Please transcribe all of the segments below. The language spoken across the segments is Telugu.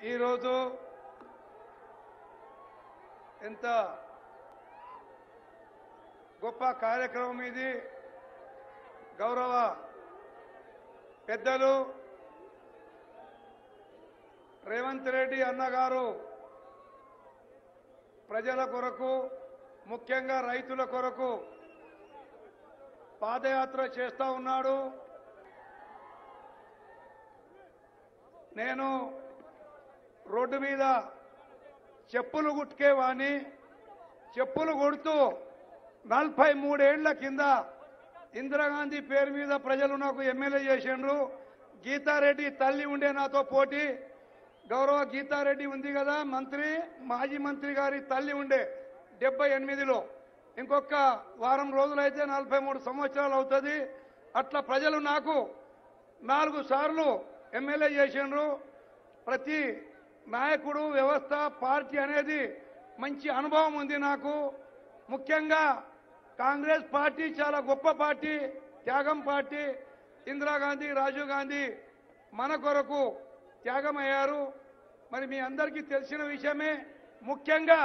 ఈరోజు ఎంత గొప్ప కార్యక్రమం ఇది గౌరవ పెద్దలు రేవంత్ రెడ్డి అన్నగారు ప్రజల కొరకు ముఖ్యంగా రైతుల కొరకు పాదయాత్ర చేస్తా ఉన్నాడు నేను రోడ్డు మీద చెప్పులు గుట్టుకేవాని చెప్పులు కొడుతూ నలభై మూడేళ్ల కింద ఇందిరాగాంధీ పేరు మీద ప్రజలు నాకు ఎమ్మెల్యే చేసిండ్రు గీతారెడ్డి తల్లి ఉండే నాతో పోటీ గౌరవ గీతారెడ్డి ఉంది కదా మంత్రి మాజీ మంత్రి గారి తల్లి ఉండే డెబ్బై ఎనిమిదిలో ఇంకొక వారం రోజులైతే నలభై మూడు సంవత్సరాలు అవుతుంది అట్లా ప్రజలు నాకు నాలుగు సార్లు ఎమ్మెల్యే చేసిండ్రు ప్రతి నాయకుడు వ్యవస్థ పార్టీ అనేది మంచి అనుభవం ఉంది నాకు ముఖ్యంగా కాంగ్రెస్ పార్టీ చాలా గొప్ప పార్టీ త్యాగం పార్టీ ఇందిరాగాంధీ రాజీవ్ గాంధీ మన కొరకు త్యాగం అయ్యారు మరి మీ అందరికీ తెలిసిన విషయమే ముఖ్యంగా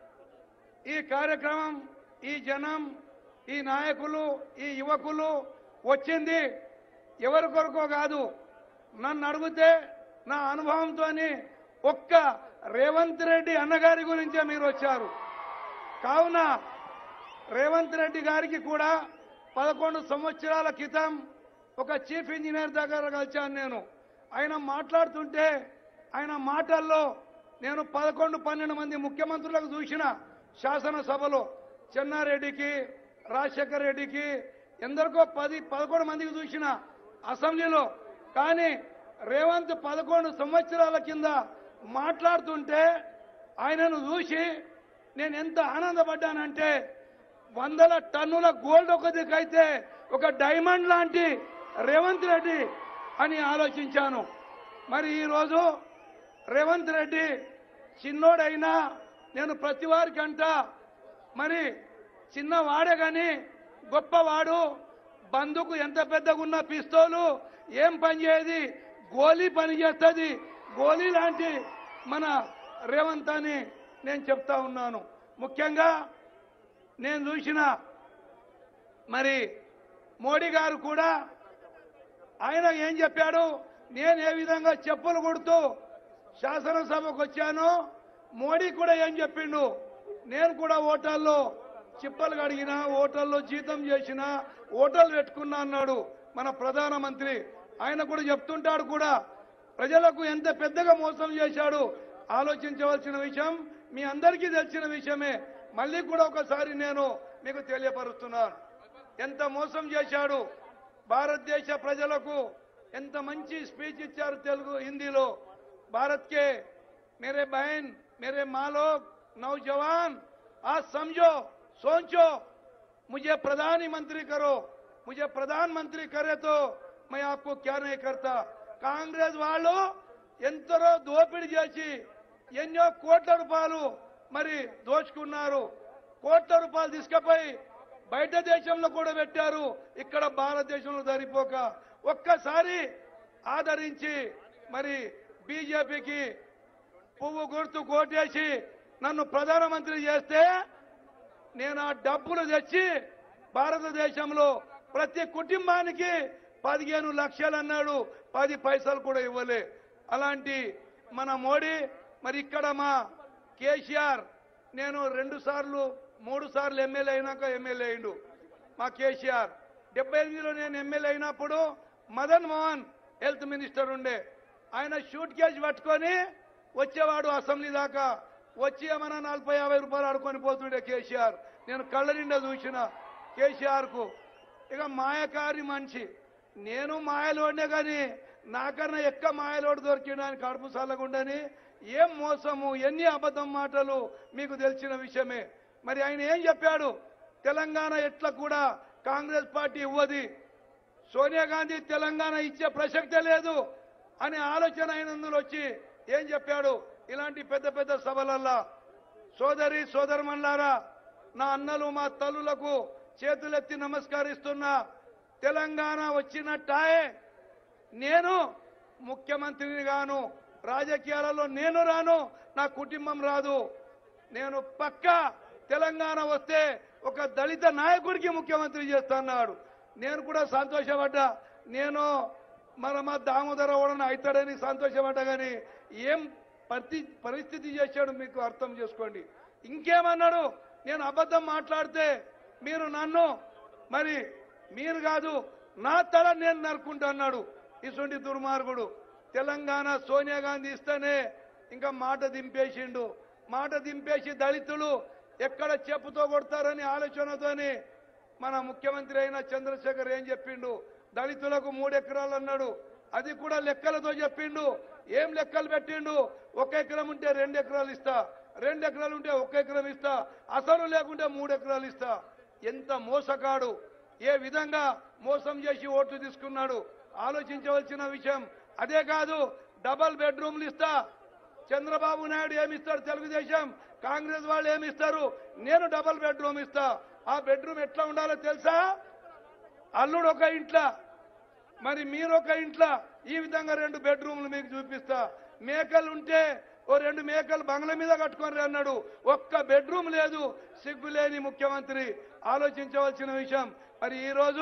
ఈ కార్యక్రమం ఈ జనం ఈ నాయకులు ఈ యువకులు వచ్చింది ఎవరి కొరకో కాదు నన్ను అడిగితే నా అనుభవంతోని ఒక్క రేవంత్ రెడ్డి అన్నగారి గురించే మీరు వచ్చారు కావున రేవంత్ రెడ్డి గారికి కూడా పదకొండు సంవత్సరాల క్రితం ఒక చీఫ్ ఇంజనీర్ దగ్గర కలిశాను నేను ఆయన మాట్లాడుతుంటే ఆయన మాటల్లో నేను పదకొండు పన్నెండు మంది ముఖ్యమంత్రులకు చూసిన శాసనసభలో చెన్నారెడ్డికి రాజశేఖర్ రెడ్డికి ఎందరికో పది పదకొండు మందికి చూసిన అసెంబ్లీలో కానీ రేవంత్ పదకొండు సంవత్సరాల కింద మాట్లాడుతుంటే ఆయనను చూసి నేను ఎంత ఆనందపడ్డానంటే వందల టన్నుల గోల్డ్ ఒక దిక్కైతే ఒక డైమండ్ లాంటి రేవంత్ రెడ్డి అని ఆలోచించాను మరి ఈరోజు రేవంత్ రెడ్డి చిన్నోడైనా నేను ప్రతి వారికంట మరి చిన్నవాడే కానీ గొప్పవాడు బందుకు ఎంత పెద్దగా ఉన్న పిస్తోలు ఏం పని చేయది గోలీ పని చేస్తుంది గోలీ లాంటి మన రేవంత్ అని నేను చెప్తా ఉన్నాను ముఖ్యంగా నేను చూసిన మరి మోడీ గారు కూడా ఆయన ఏం చెప్పాడు నేను ఏ విధంగా చెప్పులు కొడుతూ శాసనసభకు వచ్చానో మోడీ కూడా ఏం చెప్పిండు నేను కూడా ఓటర్లో చిప్పలు కడిగిన ఓటర్లో జీతం చేసిన ఓటర్లు పెట్టుకున్నా అన్నాడు మన ప్రధానమంత్రి ఆయన కూడా చెప్తుంటాడు కూడా ప్రజలకు ఎంత పెద్దగా మోసం చేశాడు ఆలోచించవలసిన విషయం మీ అందరికీ తెలిసిన విషయమే మళ్ళీ కూడా ఒకసారి నేను మీకు తెలియపరుస్తున్నాను ఎంత మోసం చేశాడు భారతదేశ ప్రజలకు ఎంత మంచి స్పీచ్ ఇచ్చారు తెలుగు హిందీలో భారత్ के मेरे बहन मेरे माँ लोग नौजवान आज समझो सोचो मुझे प्रधानमंत्री करो मुझे प्रधानमंत्री करे तो मैं आपको क्या नहीं करता కాంగ్రెస్ వాళ్ళు ఎంతరో దోపిడీ చేసి ఎన్నో కోట్ల రూపాయలు మరి దోచుకున్నారు కోట్ల రూపాయలు తీసుకుపోయి బయట దేశంలో కూడా పెట్టారు ఇక్కడ భారతదేశంలో సరిపోక ఒక్కసారి ఆదరించి మరి బీజేపీకి పువ్వు గుర్తు కోటేసి నన్ను ప్రధానమంత్రి చేస్తే నేను ఆ డబ్బులు తెచ్చి భారతదేశంలో ప్రతి కుటుంబానికి పదిహేను లక్షలు అన్నాడు పది పైసలు కూడా ఇవ్వలే అలాంటి మన మోడీ మరి ఇక్కడ మా కేసీఆర్ నేను రెండు సార్లు మూడు సార్లు ఎమ్మెల్యే అయినాక ఎమ్మెల్యే అయిండు మా కేసీఆర్ డెబ్బై ఎనిమిదిలో నేను ఎమ్మెల్యే అయినప్పుడు మదన్ మోహన్ హెల్త్ మినిస్టర్ ఉండే ఆయన షూట్ కేసు పట్టుకొని వచ్చేవాడు అసెంబ్లీ దాకా వచ్చి ఏమన్నా నలభై యాభై రూపాయలు ఆడుకొని పోతుండే కేసీఆర్ నేను కళ్ళ నిండా చూసిన కేసీఆర్ కు ఇక మాయకారి మనిషి నేను మాయలోనే కానీ నాకన్నా ఎక్క మాయలోడు దొరికిండని కడుపు చల్లగుండని ఏం మోసము ఎన్ని అబద్ధం మాటలు మీకు తెలిసిన విషయమే మరి ఆయన ఏం చెప్పాడు తెలంగాణ ఎట్లా కూడా కాంగ్రెస్ పార్టీ ఇవ్వది సోనియా గాంధీ తెలంగాణ ఇచ్చే ప్రసక్తే లేదు అనే ఆలోచన అయినందులో వచ్చి ఏం చెప్పాడు ఇలాంటి పెద్ద పెద్ద సభలల్లా సోదరి సోదరమన్లారా నా అన్నలు మా తల్లులకు చేతులెత్తి నమస్కరిస్తున్నా తెలంగాణ వచ్చినట్టాయే నేను ముఖ్యమంత్రిని గాను రాజకీయాలలో నేను రాను నా కుటుంబం రాదు నేను పక్కా తెలంగాణ వస్తే ఒక దళిత నాయకుడికి ముఖ్యమంత్రి చేస్తున్నాడు నేను కూడా సంతోషపడ్డా నేను మన మా దామోదర ఓడన అవుతాడని సంతోషపడ్డా కానీ ఏం పరిస్థితి పరిస్థితి చేశాడు మీకు అర్థం చేసుకోండి ఇంకేమన్నాడు నేను అబద్ధం మాట్లాడితే మీరు నన్ను మరి మీరు కాదు నా తల నేను నరుకుంటున్నాడు ఇటువంటి దుర్మార్గుడు తెలంగాణ సోనియా గాంధీ ఇస్తేనే ఇంకా మాట దింపేసిండు మాట దింపేసి దళితులు ఎక్కడ చెప్పుతో కొడతారని ఆలోచనతోని మన ముఖ్యమంత్రి అయిన చంద్రశేఖర్ ఏం చెప్పిండు దళితులకు మూడు ఎకరాలు అన్నాడు అది కూడా లెక్కలతో చెప్పిండు ఏం లెక్కలు పెట్టిండు ఒక ఎకరం ఉంటే రెండు ఎకరాలు ఇస్తా రెండు ఎకరాలు ఉంటే ఒక ఎకరం ఇస్తా అసలు లేకుంటే మూడు ఎకరాలు ఇస్తా ఎంత మోసగాడు ఏ విధంగా మోసం చేసి ఓట్లు తీసుకున్నాడు ఆలోచించవలసిన విషయం అదే కాదు డబల్ బెడ్రూమ్లు ఇస్తా చంద్రబాబు నాయుడు ఏమిస్తారు తెలుగుదేశం కాంగ్రెస్ వాళ్ళు ఏమిస్తారు నేను డబల్ బెడ్రూమ్ ఇస్తా ఆ బెడ్రూమ్ ఎట్లా ఉండాలో తెలుసా అల్లుడు ఒక ఇంట్లో మరి మీరు ఒక ఇంట్లో ఈ విధంగా రెండు బెడ్రూమ్లు మీకు చూపిస్తా మేకలు ఉంటే ఓ రెండు మేకలు బంగ్లా మీద కట్టుకొని అన్నాడు ఒక్క బెడ్రూమ్ లేదు సిగ్గులేని ముఖ్యమంత్రి ఆలోచించవలసిన విషయం మరి ఈ రోజు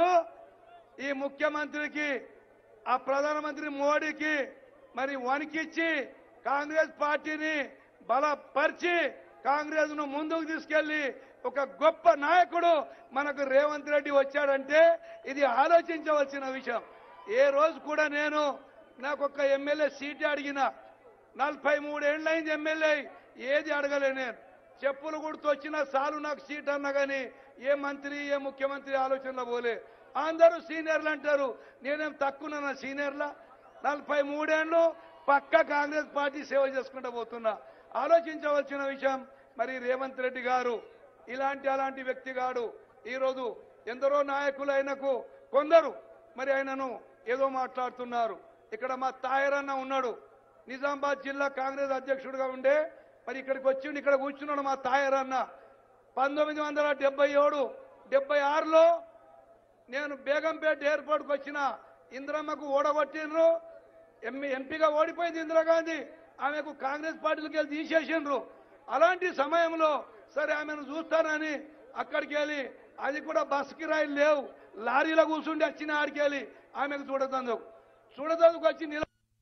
ఈ ముఖ్యమంత్రికి ఆ ప్రధానమంత్రి మోడీకి మరి వణికిచ్చి కాంగ్రెస్ పార్టీని బలపరిచి కాంగ్రెస్ ను ముందుకు తీసుకెళ్లి ఒక గొప్ప నాయకుడు మనకు రేవంత్ రెడ్డి వచ్చాడంటే ఇది ఆలోచించవలసిన విషయం ఏ రోజు కూడా నేను నాకు ఒక ఎమ్మెల్యే సీట్ అడిగిన నలభై మూడేళ్లైంది ఎమ్మెల్యే ఏది అడగలే నేను చెప్పులు గుర్తు వచ్చినా చాలు నాకు సీట్ అన్నా కానీ ఏ మంత్రి ఏ ముఖ్యమంత్రి ఆలోచనలో పోలే అందరూ సీనియర్లు అంటారు నేనేం తక్కువ సీనియర్లా నలభై మూడేళ్లు పక్క కాంగ్రెస్ పార్టీ సేవ చేసుకుంటూ పోతున్నా ఆలోచించవలసిన విషయం మరి రేవంత్ రెడ్డి గారు ఇలాంటి అలాంటి వ్యక్తి గాడు ఈరోజు ఎందరో నాయకులు ఆయనకు కొందరు మరి ఆయనను ఏదో మాట్లాడుతున్నారు ఇక్కడ మా తాయరన్న ఉన్నాడు నిజామాబాద్ జిల్లా కాంగ్రెస్ అధ్యక్షుడిగా ఉండే మరి ఇక్కడికి వచ్చి ఇక్కడ కూర్చున్నాడు మా తాయరన్న పంతొమ్మిది వందల డెబ్బై ఏడు డెబ్బై ఆరులో నేను బేగంపేట ఎయిర్పోర్ట్కి వచ్చిన ఇందిరమ్మకు ఓడగొట్టిండ్రు ఎంపీ ఎంపీగా ఓడిపోయింది ఇందిరాగాంధీ ఆమెకు కాంగ్రెస్ పార్టీలకు వెళ్ళి తీసేసిండ్రు అలాంటి సమయంలో సరే ఆమెను చూస్తానని అక్కడికి వెళ్ళి అది కూడా బస్ కిరాయిలు లేవు లారీలో కూర్చుండి వచ్చిన ఆడికి వెళ్ళి ఆమెకు చూడదందుకు చూడదందుకు వచ్చి నిల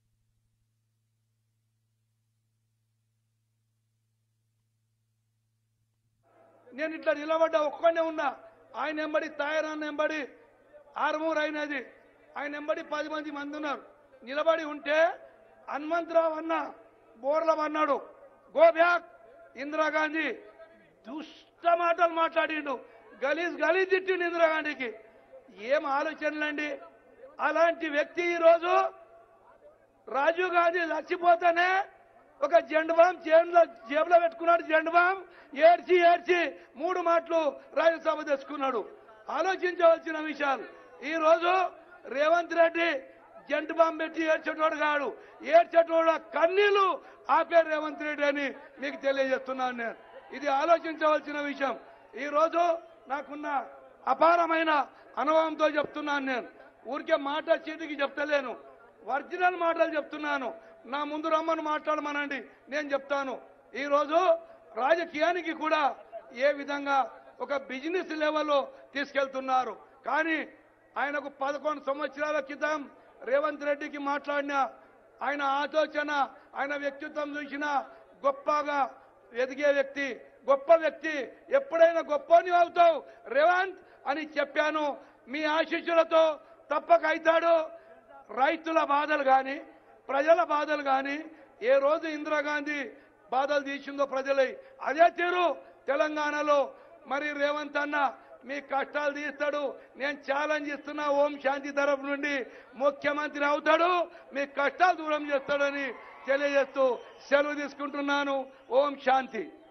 నేను ఇట్లా నిలబడ్డా ఒక్కనే ఉన్నా ఆయన ఎంబడి తాయరాన్న ఎంబడి ఆరుమూరు అయినది ఆయన ఎంబడి పది మంది మంది ఉన్నారు నిలబడి ఉంటే హనుమంతరావు అన్న బోర్లం అన్నాడు గో బ్యాక్ ఇందిరాగాంధీ దుష్ట మాటలు మాట్లాడిండు గలీజ్ గలీజ్ తిట్టిండు ఇందిరాగాంధీకి ఏం ఆలోచనలండి అలాంటి వ్యక్తి ఈరోజు రాజీవ్ గాంధీ చచ్చిపోతానే ఒక జెండు బాం జేబులో జేబులో పెట్టుకున్నాడు జెండు బాం ఏడ్చి ఏడ్చి మూడు మాటలు రాజ్యసభ తెచ్చుకున్నాడు ఆలోచించవలసిన విషయాలు ఈ రోజు రేవంత్ రెడ్డి జంటు బాంబు పెట్టి ఏడ్చేటోడు కాడు ఏడ్చేటోడు కన్నీళ్లు ఆపే రేవంత్ రెడ్డి అని మీకు తెలియజేస్తున్నాను నేను ఇది ఆలోచించవలసిన విషయం ఈ రోజు నాకున్న అపారమైన అనుభవంతో చెప్తున్నాను నేను ఊరికే మాట చేతికి చెప్తలేను ఒరిజినల్ మాటలు చెప్తున్నాను నా ముందు రమ్మని మాట్లాడమనండి నేను చెప్తాను ఈ రోజు రాజకీయానికి కూడా ఏ విధంగా ఒక బిజినెస్ లెవెల్లో తీసుకెళ్తున్నారు కానీ ఆయనకు పదకొండు సంవత్సరాల క్రితం రేవంత్ రెడ్డికి మాట్లాడిన ఆయన ఆలోచన ఆయన వ్యక్తిత్వం చూసిన గొప్పగా ఎదిగే వ్యక్తి గొప్ప వ్యక్తి ఎప్పుడైనా గొప్పని అవుతావు రేవంత్ అని చెప్పాను మీ ఆశీస్సులతో తప్పక అవుతాడు రైతుల బాధలు కానీ ప్రజల బాధలు కానీ ఏ రోజు ఇందిరాగాంధీ బాధలు తీసిందో ప్రజలై అదే తీరు తెలంగాణలో మరి రేవంత్ అన్న మీ కష్టాలు తీస్తాడు నేను ఛాలెంజ్ ఇస్తున్నా ఓం శాంతి తరపు నుండి ముఖ్యమంత్రి అవుతాడు మీ కష్టాలు దూరం చేస్తాడని తెలియజేస్తూ సెలవు తీసుకుంటున్నాను ఓం శాంతి